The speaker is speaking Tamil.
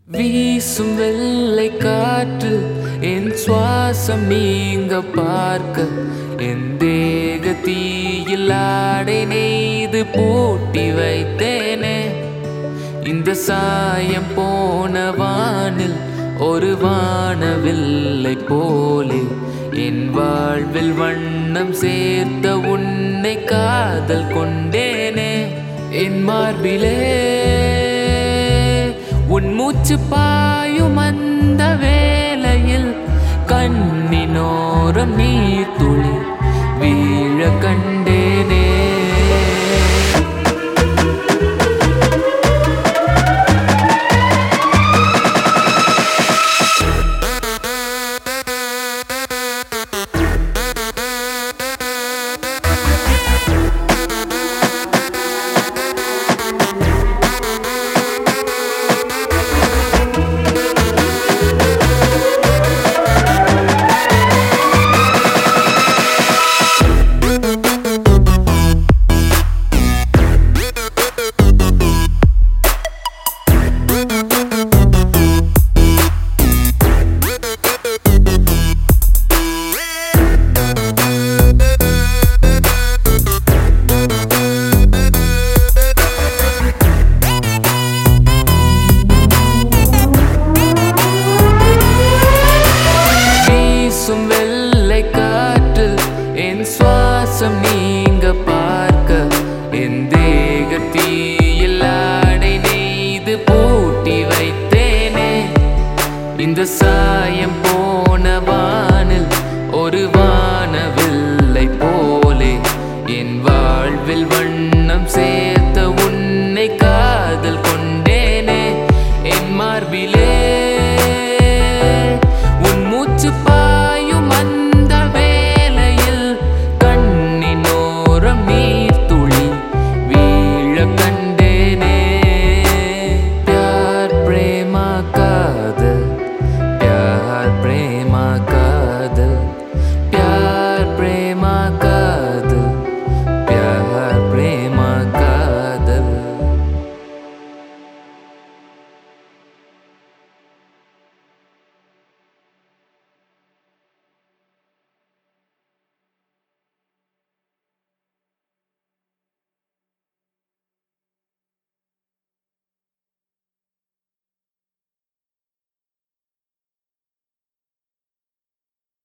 வீசும் வெள்ளை காற்று என் சுவாசம் நீங்க பார்க்க என் தேக தீயில் ஆடை நெய்து பூட்டி வைத்தேனே இந்த சாயம் போன வானில் ஒரு வானவில்லை போலே என் வாழ்வில் வண்ணம் சேர்த்த உன்னை காதல் கொண்டேனே என் மார்பிலே உன் மூச்சு பாயும் அந்த வேளையில் கண்ணினோரம் நீர் துளி வீழ கண்டேனே வீசும் வெள்ளை காற்று என் சுவாசம் நீங்க பார்க்க என் தேக தீயில் ஆடை நெய்து பூட்டி வைத்தேனே இந்த சாயம்